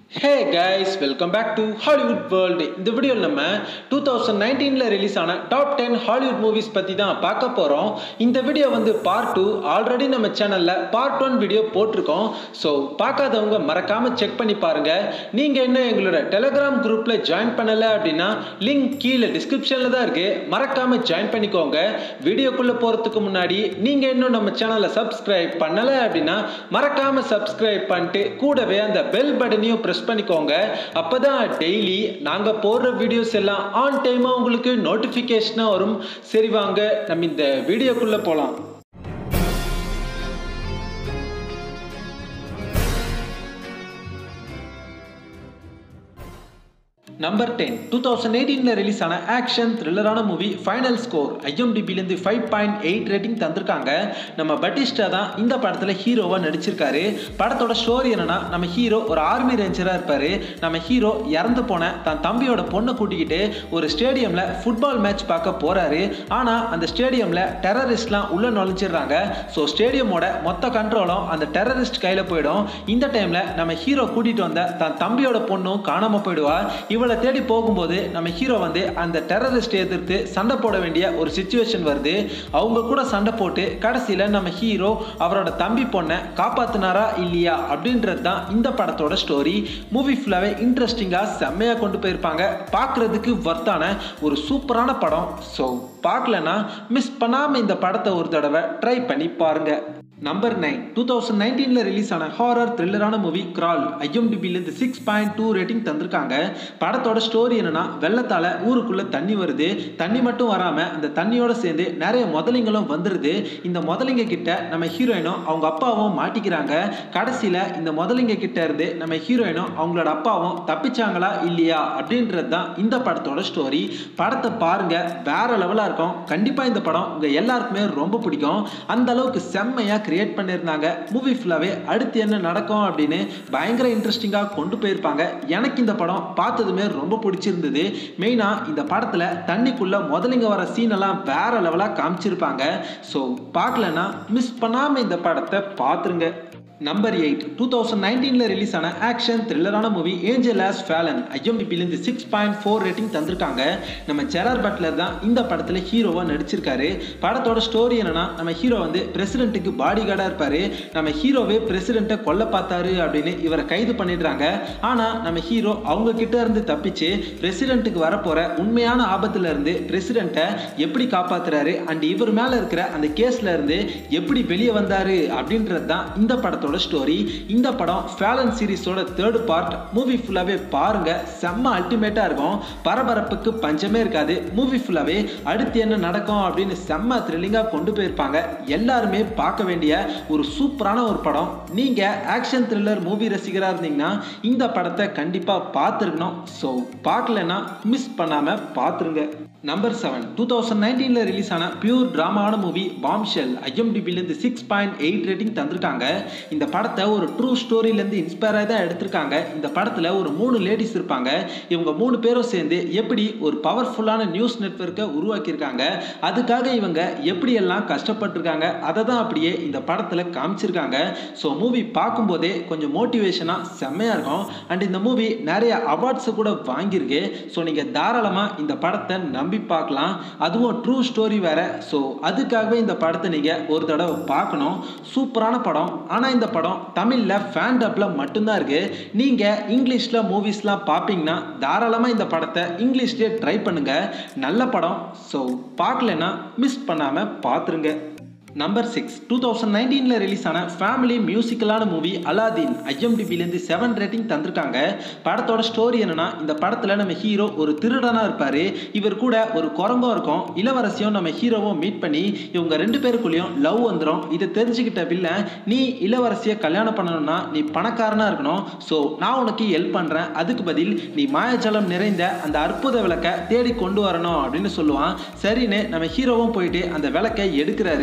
hey guys welcome back to Hollywood world இந்த வீடியோவில் நம்ம டூ தௌசண்ட் நைன்டீனில் ரிலீஸ் ஆன டாப் டென் ஹாலிவுட் மூவிஸ் பற்றி தான் பார்க்க போகிறோம் இந்த வீடியோ வந்து பார்ட் டூ ஆல்ரெடி நம்ம சேனலில் பார்ட் ஒன் வீடியோ போட்டிருக்கோம் ஸோ பார்க்காதவங்க மறக்காமல் செக் பண்ணி பாருங்கள் நீங்கள் இன்னும் எங்களோட டெலகிராம் குரூப்பில் ஜாயின் பண்ணலை அப்படின்னா லிங்க் கீழே டிஸ்கிரிப்ஷனில் தான் இருக்குது மறக்காமல் ஜாயின் பண்ணிக்கோங்க வீடியோக்குள்ளே போகிறதுக்கு முன்னாடி நீங்கள் இன்னும் நம்ம சேனலை சப்ஸ்கிரைப் பண்ணலை அப்படின்னா மறக்காமல் சப்ஸ்கிரைப் பண்ணிட்டு கூடவே அந்த பெல் பட்டனையும் ப்ரெஸ் பண்ணிக்கோங்க அப்போ தான் டெய்லி நாங்கள் போடுற வீடியோஸ் எல்லாம் ஆன் டைமாக உங்களுக்கு நோட்டிஃபிகேஷனாக வரும் சரி வாங்க நம்ம இந்த வீடியோக்குள்ளே போகலாம் நம்பர் டென் டூ தௌசண்ட் எயிட்டீனில் ரிலீஸ் ஆன ஆக்ஷன் த்ரில்லரான மூவி ஃபைனல் ஸ்கோர் ஐஎம்டிபிலேருந்து ஃபைவ் பாயிண்ட் எயிட் ரேட்டிங் தந்திருக்காங்க நம்ம பட்டிஸ்டா தான் இந்த படத்தில் ஹீரோவாக நடிச்சிருக்காரு படத்தோட ஸ்டோரி என்னன்னா நம்ம ஹீரோ ஒரு ஆர்மி ரேஞ்சராக இருப்பார் நம்ம ஹீரோ இறந்து போன தன் தம்பியோட பொண்ணை கூட்டிக்கிட்டு ஒரு ஸ்டேடியமில் ஃபுட்பால் மேட்ச் பார்க்க போகிறாரு ஆனால் அந்த ஸ்டேடியமில் டெரரிஸ்ட்லாம் உள்ளே நுழைஞ்சிடுறாங்க ஸோ ஸ்டேடியமோட மொத்த கண்ட்ரோலும் அந்த டெரரிஸ்ட் கையில் போயிடும் இந்த டைமில் நம்ம ஹீரோ கூட்டிகிட்டு வந்த தன் தம்பியோட பொண்ணும் காணாமல் போயிடுவா இவளை தேடி போகும்போது நம்ம ஹீரோ வந்து அந்த டெரரிஸ்ட் எதிர்த்து சண்டை போட வேண்டிய ஒரு சுச்சுவேஷன் வருது அவங்க கூட சண்டை போட்டு கடைசியில் நம்ம ஹீரோ அவரோட தம்பி பொண்ணை காப்பாத்தினாரா இல்லையா அப்படின்றது தான் இந்த படத்தோட ஸ்டோரி மூவி ஃபுல்லாகவே இன்ட்ரெஸ்டிங்காக செம்மையாக கொண்டு போயிருப்பாங்க பார்க்குறதுக்கு வர்த்தான ஒரு சூப்பரான படம் ஸோ பார்க்கலன்னா மிஸ் பண்ணாமல் இந்த படத்தை ஒரு தடவை ட்ரை பண்ணி பாருங்கள் நம்பர் நைன் டூ தௌசண்ட் நைன்டீனில் ரிலீஸ் ஆன ஹாரர் த்ரில்லரான மூவி கிரால் ஐஎம்டிபிலேருந்து சிக்ஸ் பாயிண்ட் டூ ரேட்டிங் தந்திருக்காங்க படத்தோட ஸ்டோரி என்னன்னா வெள்ளத்தால் ஊருக்குள்ளே தண்ணி வருது தண்ணி மட்டும் வராமல் அந்த தண்ணியோட சேர்ந்து நிறைய முதலைங்களும் வந்துடுது இந்த முதலைங்க கிட்ட நம்ம ஹீரோயினும் அவங்க அப்பாவும் மாட்டிக்கிறாங்க கடைசியில் இந்த முதலைங்க கிட்ட இருந்து நம்ம ஹீரோயினும் அவங்களோட அப்பாவும் தப்பிச்சாங்களா இல்லையா அப்படின்றது தான் இந்த படத்தோட ஸ்டோரி படத்தை பாருங்க வேற லெவலாக இருக்கும் கண்டிப்பாக இந்த படம் உங்கள் எல்லாருக்குமே ரொம்ப பிடிக்கும் அந்த அளவுக்கு செம்மையாக கிரியேட் பண்ணியிருந்தாங்க மூவி ஃபுல்லாகவே அடுத்து என்ன நடக்கும் அப்படின்னு பயங்கர இன்ட்ரெஸ்டிங்காக கொண்டு போயிருப்பாங்க எனக்கு இந்த படம் பார்த்ததுமே ரொம்ப பிடிச்சிருந்தது மெயினாக இந்த படத்தில் தண்ணிக்குள்ளே முதலிங்க வர சீனெல்லாம் வேற லெவலாக காமிச்சிருப்பாங்க ஸோ பார்க்கலன்னா மிஸ் பண்ணாமல் இந்த படத்தை பார்த்துருங்க நம்பர் எயிட் டூ தௌசண்ட் நைன்டீனில் ரிலீஸ் ஆன ஆக்ஷன் த்ரில்லரான மூவி ஏஞ்சல் ஆஸ் ஃபேலன் ஐஎம்டிபிலேருந்து சிக்ஸ் பாயிண்ட் ஃபோர் ரேட்டிங் தந்திருக்காங்க நம்ம ஜெரார் பட்லர் தான் இந்த படத்தில் ஹீரோவாக நடிச்சிருக்காரு படத்தோட ஸ்டோரி என்னன்னா நம்ம ஹீரோ வந்து பிரசிடென்ட்டுக்கு பாடி கார்டாக இருப்பார் நம்ம ஹீரோவே பிரசிடென்ட்டை கொல்ல பார்த்தாரு அப்படின்னு இவரை கைது பண்ணிடுறாங்க ஆனால் நம்ம ஹீரோ அவங்க கிட்ட இருந்து தப்பிச்சு பிரசிடென்ட்டுக்கு வரப்போகிற உண்மையான ஆபத்துல இருந்து பிரசிடென்ட்டை எப்படி காப்பாத்துறாரு அண்ட் இவர் மேலே இருக்கிற அந்த கேஸ்ல இருந்து எப்படி வெளியே வந்தாரு அப்படின்றது தான் இந்த படத்தோட படத்தோட ஸ்டோரி இந்த படம் ஃபேலன் சீரிஸோட தேர்ட் பார்ட் மூவி ஃபுல்லாகவே பாருங்க செம்ம அல்டிமேட்டாக இருக்கும் பரபரப்புக்கு பஞ்சமே இருக்காது மூவி ஃபுல்லாகவே அடுத்து என்ன நடக்கும் அப்படின்னு செம்ம த்ரில்லிங்காக கொண்டு போயிருப்பாங்க எல்லாருமே பார்க்க வேண்டிய ஒரு சூப்பரான ஒரு படம் நீங்கள் ஆக்ஷன் த்ரில்லர் மூவி ரசிகராக இருந்தீங்கன்னா இந்த படத்தை கண்டிப்பாக பார்த்துருக்கணும் ஸோ பார்க்கலன்னா மிஸ் பண்ணாமல் பார்த்துருங்க நம்பர் செவன் டூ தௌசண்ட் நைன்டீனில் ரிலீஸ் ஆன பியூர் ட்ராமாவான மூவி பாம் ஷெல் ஐஎம்டிபிலேருந்து சிக்ஸ் பாயிண்ட் எயிட் ரேட்டிங் தந்திருக்காங்க இந்த படத்தை ஒரு ட்ரூ ஸ்டோரியிலேருந்து இன்ஸ்பயராக தான் எடுத்திருக்காங்க இந்த படத்தில் ஒரு மூணு லேடிஸ் இருப்பாங்க இவங்க மூணு பேரும் சேர்ந்து எப்படி ஒரு பவர்ஃபுல்லான நியூஸ் நெட்ஒர்க்கை உருவாக்கியிருக்காங்க அதுக்காக இவங்க எப்படியெல்லாம் கஷ்டப்பட்டிருக்காங்க அதை தான் அப்படியே இந்த படத்தில் காமிச்சிருக்காங்க ஸோ மூவி பார்க்கும்போதே கொஞ்சம் மோட்டிவேஷனாக செம்மையாக இருக்கும் அண்ட் இந்த மூவி நிறைய அவார்ட்ஸை கூட வாங்கியிருக்கு ஸோ நீங்கள் தாராளமாக இந்த படத்தை நம்பி பார்க்கலாம் அதுவும் ட்ரூ ஸ்டோரி வேற ஸோ அதுக்காகவே இந்த படத்தை நீங்கள் ஒரு தடவை பார்க்கணும் சூப்பரான படம் ஆனால் இந்த படம் தமிழில் ஃபேன் டப்பில் மட்டும்தான் இருக்குது நீங்கள் இங்கிலீஷில் மூவிஸ்லாம் பார்ப்பீங்கன்னா தாராளமாக இந்த படத்தை இங்கிலீஷ்லேயே ட்ரை பண்ணுங்கள் நல்ல படம் ஸோ பார்க்கலன்னா மிஸ் பண்ணாமல் பார்த்துருங்க நம்பர் சிக்ஸ் டூ தௌசண்ட் நைன்டீனில் ரிலீஸ் ஆன ஃபேமிலி மியூசிக்கலான மூவி அலாதீன் ஐஎம்டிபிலேருந்து செவன் ரேட்டிங் தந்திருக்காங்க படத்தோட ஸ்டோரி என்னன்னா இந்த படத்தில் நம்ம ஹீரோ ஒரு திருடனாக இருப்பார் இவர் கூட ஒரு குரங்கம் இருக்கும் இளவரசியும் நம்ம ஹீரோவும் மீட் பண்ணி இவங்க ரெண்டு பேருக்குள்ளேயும் லவ் வந்துடும் இதை தெரிஞ்சுக்கிட்ட வில்ல நீ இளவரசியை கல்யாணம் பண்ணணும்னா நீ பணக்காரனாக இருக்கணும் ஸோ நான் உனக்கு ஹெல்ப் பண்ணுறேன் அதுக்கு பதில் நீ மாயாஜலம் நிறைந்த அந்த அற்புத விளக்கை தேடி கொண்டு வரணும் அப்படின்னு சொல்லுவான் சரின்னு நம்ம ஹீரோவும் போயிட்டு அந்த விளக்கை எடுக்கிறாரு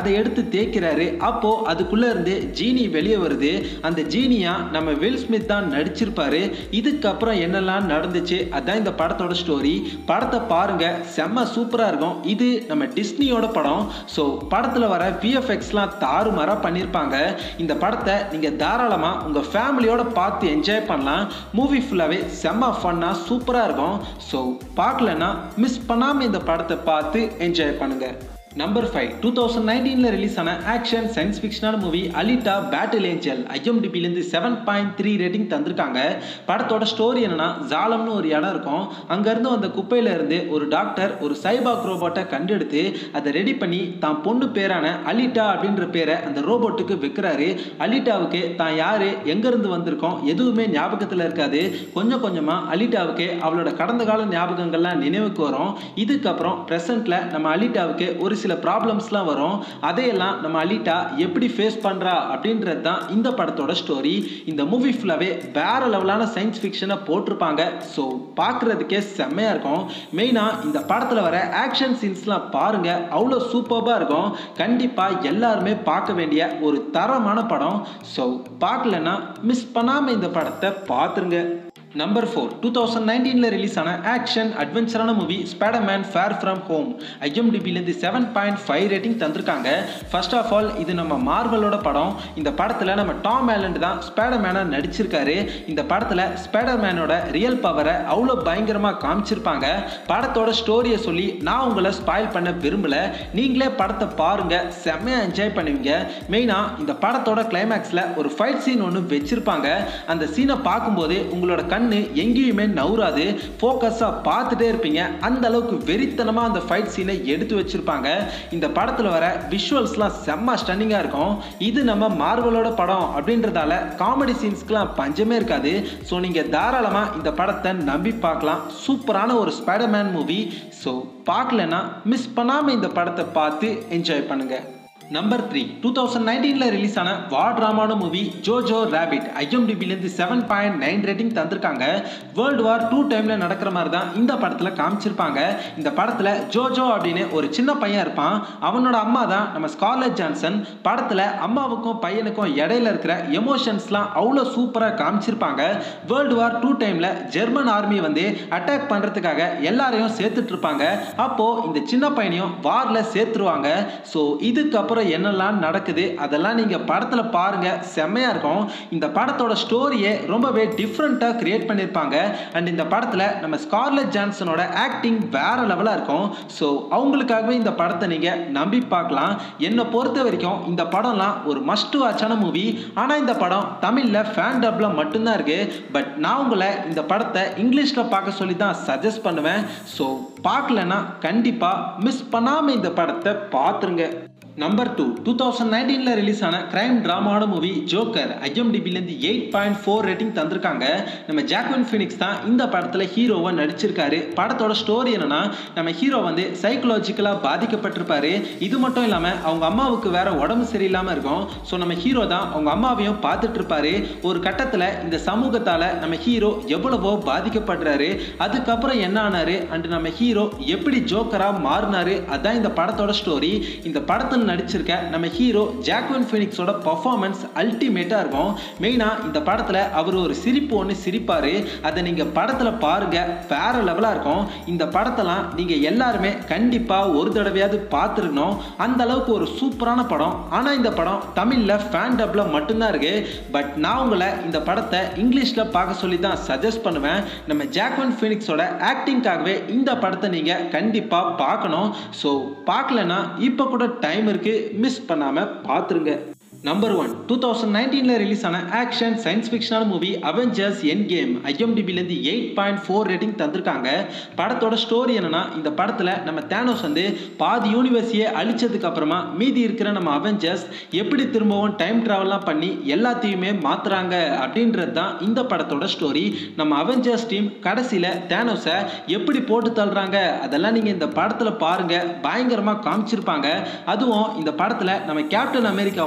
அதை எடுத்து தேய்க்கிறாரு அப்போ அதுக்குள்ள இருந்து ஜீனி வெளியே வருது அந்த ஜீனியா நம்ம வில் ஸ்மித் தான் நடிச்சிருப்பாரு இதுக்கப்புறம் என்னெல்லாம் நடந்துச்சு அதான் இந்த படத்தோட ஸ்டோரி படத்தை பாருங்க செம்ம சூப்பரா இருக்கும் இது நம்ம டிஸ்னியோட படம் ஸோ படத்துல வர விஎஃப்எக்ஸ்லாம் தாறுமாறா பண்ணியிருப்பாங்க இந்த படத்தை நீங்க தாராளமா உங்க ஃபேமிலியோட பார்த்து என்ஜாய் பண்ணலாம் மூவி ஃபுல்லாவே செம்ம ஃபன்னா சூப்பரா இருக்கும் ஸோ பார்க்கலன்னா மிஸ் பண்ணாம இந்த படத்தை பார்த்து என்ஜாய் பண்ணுங்க நம்பர் ஃபைவ் டூ தௌசண்ட் நைன்டீனில் ரிலீஸ் ஆன ஆக்ஷன் சயின்ஸ் ஃபிக்ஷனான மூவி அலிட்டா பேட்டில் ஏஞ்சல் ஐஎம்டிபிலேருந்து செவன் பாயிண்ட் த்ரீ ரேட்டிங் தந்திருக்காங்க படத்தோட ஸ்டோரி என்னன்னா ஜாலம்னு ஒரு இடம் இருக்கும் அங்கேருந்து வந்த குப்பையில இருந்து ஒரு டாக்டர் ஒரு சைபாக் ரோபோட்டை கண்டெடுத்து அதை ரெடி பண்ணி தான் பொண்ணு பேரான அலிட்டா அப்படின்ற பேரை அந்த ரோபோட்டுக்கு வைக்கிறாரு அலிட்டாவுக்கு தான் யாரு எங்கேருந்து வந்திருக்கோம் எதுவுமே ஞாபகத்தில் இருக்காது கொஞ்சம் கொஞ்சமாக அலிட்டாவுக்கு அவளோட கடந்த கால ஞாபகங்கள்லாம் நினைவுக்கு வரும் இதுக்கப்புறம் ப்ரெசண்ட்டில் நம்ம அலிட்டாவுக்கு ஒரு சில ப்ராப்ளம்ஸ்லாம் வரும் அதையெல்லாம் நம்ம அலிட்டா எப்படி ஃபேஸ் பண்ணுறா அப்படின்றது தான் இந்த படத்தோட ஸ்டோரி இந்த மூவி ஃபுல்லாகவே வேற லெவலான சயின்ஸ் ஃபிக்ஷனை போட்டிருப்பாங்க ஸோ பார்க்குறதுக்கே செம்மையாக இருக்கும் மெயினாக இந்த படத்தில் வர ஆக்ஷன் சீன்ஸ்லாம் பாருங்கள் அவ்வளோ சூப்பராக இருக்கும் கண்டிப்பாக எல்லாருமே பார்க்க வேண்டிய ஒரு தரமான படம் ஸோ பார்க்கலன்னா மிஸ் பண்ணாமல் இந்த படத்தை பார்த்துருங்க நம்பர் ஃபோர் டூ தௌசண்ட் நைன்டீனில் ரிலீஸ் ஆன ஆக்ஷன் அட்வென்ச்சரான movie Spiderman far from home ஐஎம்டிபிலேருந்து செவன் பாயிண்ட் ஃபைவ் ரேட்டிங் தந்திருக்காங்க ஃபர்ஸ்ட் ஆஃப் ஆல் இது நம்ம மார்வலோட படம் இந்த படத்தில் நம்ம டாம் ஆலண்ட் தான் ஸ்பைடர்மேனாக நடிச்சிருக்காரு இந்த படத்தில் ஸ்பைடர்மேனோட ரியல் பவரை அவ்வளோ பயங்கரமாக காமிச்சிருப்பாங்க படத்தோட ஸ்டோரியை சொல்லி நான் உங்களை ஸ்பாயில் பண்ண விரும்பலை நீங்களே படத்தை பாருங்க செம்மையாக என்ஜாய் பண்ணுவீங்க மெயினாக இந்த படத்தோட கிளைமேக்ஸில் ஒரு ஃபைட் சீன் ஒன்று வச்சிருப்பாங்க அந்த சீனை பார்க்கும்போது உங்களோட கண்ணு எங்கேயுமே நவுறாது ஃபோக்கஸாக பார்த்துட்டே இருப்பீங்க அந்த அளவுக்கு வெறித்தனமாக அந்த ஃபைட் சீனை எடுத்து வச்சிருப்பாங்க இந்த படத்தில் வர விஷுவல்ஸ்லாம் செம்ம ஸ்டன்னிங்காக இருக்கும் இது நம்ம மார்வலோட படம் அப்படின்றதால காமெடி சீன்ஸ்க்குலாம் பஞ்சமே இருக்காது ஸோ நீங்கள் தாராளமாக இந்த படத்தை நம்பி பார்க்கலாம் சூப்பரான ஒரு ஸ்பைடர்மேன் மூவி ஸோ பார்க்கலன்னா மிஸ் பண்ணாமல் இந்த படத்தை பார்த்து என்ஜாய் பண்ணுங்கள் நம்பர் த்ரீ டூ தௌசண்ட் நைன்டீனில் ரிலீஸ் ஆன வார் ட்ராமான மூவி ஜோஜோ ரேபிட் ஐஎம்டிபிலேருந்து செவன் பாயிண்ட் நைன் ரேட்டிங் தந்திருக்காங்க வேர்ல்டு வார் டூ டைமில் நடக்கிற மாதிரி தான் இந்த படத்தில் காமிச்சிருப்பாங்க இந்த படத்தில் ஜோஜோ அப்படின்னு ஒரு சின்ன பையன் இருப்பான் அவனோட அம்மா தான் நம்ம ஸ்கார்லெட் ஜான்சன் படத்தில் அம்மாவுக்கும் பையனுக்கும் இடையில இருக்கிற எமோஷன்ஸ்லாம் அவ்வளோ சூப்பராக காமிச்சிருப்பாங்க வேர்ல்டு வார் டூ டைமில் ஜெர்மன் ஆர்மி வந்து அட்டாக் பண்ணுறதுக்காக எல்லாரையும் சேர்த்துட்டு இருப்பாங்க அப்போது இந்த சின்ன பையனையும் வாரில் சேர்த்துருவாங்க ஸோ இதுக்கப்புறம் என்னெல்லாம் நடக்குது அதெல்லாம் நீங்கள் படத்தில் பாருங்கள் செம்மையாக இருக்கும் இந்த படத்தோட ஸ்டோரியே ரொம்பவே டிஃப்ரெண்ட்டாக கிரியேட் பண்ணியிருப்பாங்க அண்ட் இந்த படத்தில் நம்ம ஸ்கார்லெட் ஜான்சனோட ஆக்டிங் வேற லெவலாக இருக்கும் ஸோ அவங்களுக்காகவே இந்த படத்தை நீங்கள் நம்பி பார்க்கலாம் என்னை பொறுத்த வரைக்கும் இந்த படம்லாம் ஒரு மஸ்ட் வாட்சான மூவி ஆனால் இந்த படம் தமிழில் ஃபேன் டப்பில் மட்டும்தான் இருக்குது பட் நான் உங்களை இந்த படத்தை இங்கிலீஷில் பார்க்க சொல்லி தான் சஜஸ்ட் பண்ணுவேன் ஸோ பார்க்கலன்னா கண்டிப்பாக மிஸ் பண்ணாமல் இந்த படத்தை பார்த்துருங்க நம்பர் டூ டூ தௌசண்ட் நைன்டீனில் ரிலீஸ் ஆன கிரைம் ட்ராமாவோட மூவி ஜோக்கர் ஐஎம்டிபிலேருந்து எயிட் பாயிண்ட் ஃபோர் ரேட்டிங் தந்திருக்காங்க நம்ம ஜாக்வின் ஃபினிக்ஸ் தான் இந்த படத்தில் ஹீரோவாக நடிச்சிருக்காரு படத்தோட ஸ்டோரி என்னன்னா நம்ம ஹீரோ வந்து சைக்கலாஜிக்கலாக பாதிக்கப்பட்டிருப்பாரு இது மட்டும் இல்லாமல் அவங்க அம்மாவுக்கு வேற உடம்பு சரியில்லாமல் இருக்கும் ஸோ நம்ம ஹீரோ தான் அவங்க அம்மாவையும் பார்த்துட்டு இருப்பாரு ஒரு கட்டத்தில் இந்த சமூகத்தால் நம்ம ஹீரோ எவ்வளவோ பாதிக்கப்படுறாரு அதுக்கப்புறம் என்ன ஆனாரு அண்ட் நம்ம ஹீரோ எப்படி ஜோக்கராக மாறினாரு அதான் இந்த படத்தோட ஸ்டோரி இந்த படத்தில் நடிச்சிருக்க நம்ம ஹீரோ ஜாக்வின் ஃபினிக்ஸோட பர்ஃபார்மன்ஸ் அல்டிமேட்டாக இருக்கும் மெயினாக இந்த படத்தில் அவர் ஒரு சிரிப்பு ஒன்று சிரிப்பார் அதை நீங்கள் படத்தில் பாருங்க வேற லெவலாக இருக்கும் இந்த படத்தெல்லாம் நீங்கள் எல்லாருமே கண்டிப்பாக ஒரு தடவையாவது பார்த்துருக்கணும் அந்த அளவுக்கு ஒரு சூப்பரான படம் ஆனால் இந்த படம் தமிழில் ஃபேன் டப்பில் மட்டும்தான் இருக்கு பட் நான் உங்களை இந்த படத்தை இங்கிலீஷில் பார்க்க சொல்லி தான் சஜஸ்ட் பண்ணுவேன் நம்ம ஜாக்வின் ஃபினிக்ஸோட ஆக்டிங்காகவே இந்த படத்தை நீங்கள் கண்டிப்பாக பார்க்கணும் ஸோ பார்க்கலன்னா இப்போ கூட டைம் இருக்கு மிஸ் பண்ணாம பார்த்துருங்க நம்பர் ஒன் டூ தௌசண்ட் நைன்டீனில் ரிலீஸ் ஆன ஆக்ஷன் சயின்ஸ் ஃபிக்ஷனான மூவி அவெஞ்சர்ஸ் என் கேம் ஐஎம்டிபிலேருந்து எயிட் பாயிண்ட் ஃபோர் ரேட்டிங் தந்திருக்காங்க படத்தோட ஸ்டோரி என்னன்னா இந்த படத்தில் நம்ம தேனோஸ் வந்து பாதி யூனிவர்ஸையே அழிச்சதுக்கு அப்புறமா மீதி இருக்கிற நம்ம அவெஞ்சர்ஸ் எப்படி திரும்பவும் டைம் ட்ராவல்லாம் பண்ணி எல்லாத்தையுமே மாத்துறாங்க அப்படின்றது தான் இந்த படத்தோட ஸ்டோரி நம்ம அவெஞ்சர்ஸ் டீம் கடைசியில் தேனோஸை எப்படி போட்டு தள்ளுறாங்க அதெல்லாம் நீங்கள் இந்த படத்தில் பாருங்க பயங்கரமாக காமிச்சிருப்பாங்க அதுவும் இந்த படத்தில் நம்ம கேப்டன் அமெரிக்கா வந்து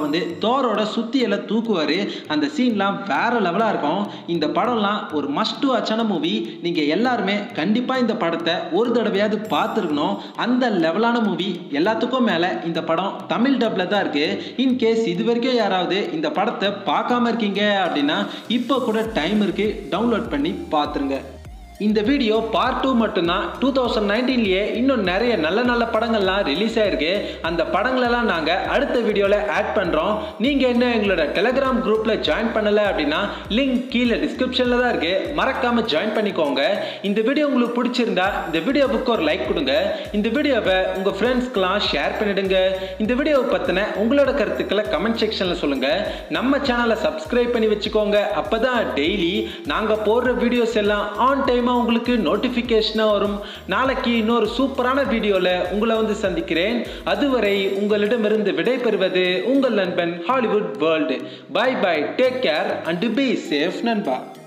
தோரோட சுத்தியலை தூக்குவார் அந்த சீன்லாம் வேற லெவலாக இருக்கும் இந்த படம்லாம் ஒரு மஸ்ட் வாட்சான மூவி நீங்கள் எல்லாருமே கண்டிப்பாக இந்த படத்தை ஒரு தடவையாவது பார்த்துருக்கணும் அந்த லெவலான மூவி எல்லாத்துக்கும் மேலே இந்த படம் தமிழ் டப்பில் தான் இருக்குது இன்கேஸ் இது வரைக்கும் யாராவது இந்த படத்தை பார்க்காம இருக்கீங்க அப்படின்னா இப்போ கூட டைம் இருக்குது டவுன்லோட் பண்ணி பார்த்துருங்க இந்த வீடியோ பார்ட் டூ மட்டும்தான் டூ தௌசண்ட் நைன்டீன்லேயே இன்னும் நிறைய நல்ல நல்ல படங்கள்லாம் ரிலீஸ் ஆயிருக்கு அந்த படங்களெல்லாம் நாங்கள் அடுத்த வீடியோவில் ஆட் பண்ணுறோம் நீங்கள் என்ன எங்களோட டெலகிராம் குரூப்பில் ஜாயின் பண்ணலை அப்படின்னா லிங்க் கீழே டிஸ்கிரிப்ஷனில் தான் இருக்குது மறக்காமல் ஜாயின் பண்ணிக்கோங்க இந்த வீடியோ உங்களுக்கு பிடிச்சிருந்தா இந்த வீடியோவுக்கு ஒரு லைக் கொடுங்க இந்த வீடியோவை உங்கள் ஃப்ரெண்ட்ஸ்க்கெலாம் ஷேர் பண்ணிடுங்க இந்த வீடியோவை பற்றின உங்களோட கருத்துக்களை கமெண்ட் செக்ஷனில் சொல்லுங்கள் நம்ம சேனலை சப்ஸ்கிரைப் பண்ணி வச்சுக்கோங்க அப்போ தான் டெய்லி நாங்கள் போடுற வீடியோஸ் எல்லாம் ஆன் டைமாக உங்களுக்கு நோட்டிஃபிகேஷனாக வரும் நாளைக்கு இன்னொரு சூப்பரான வீடியோவில் உங்களை வந்து சந்திக்கிறேன் அதுவரை உங்களிடமிருந்து விடைபெறுவது உங்கள் நண்பன் Hollywood world bye bye take care and be safe நண்பா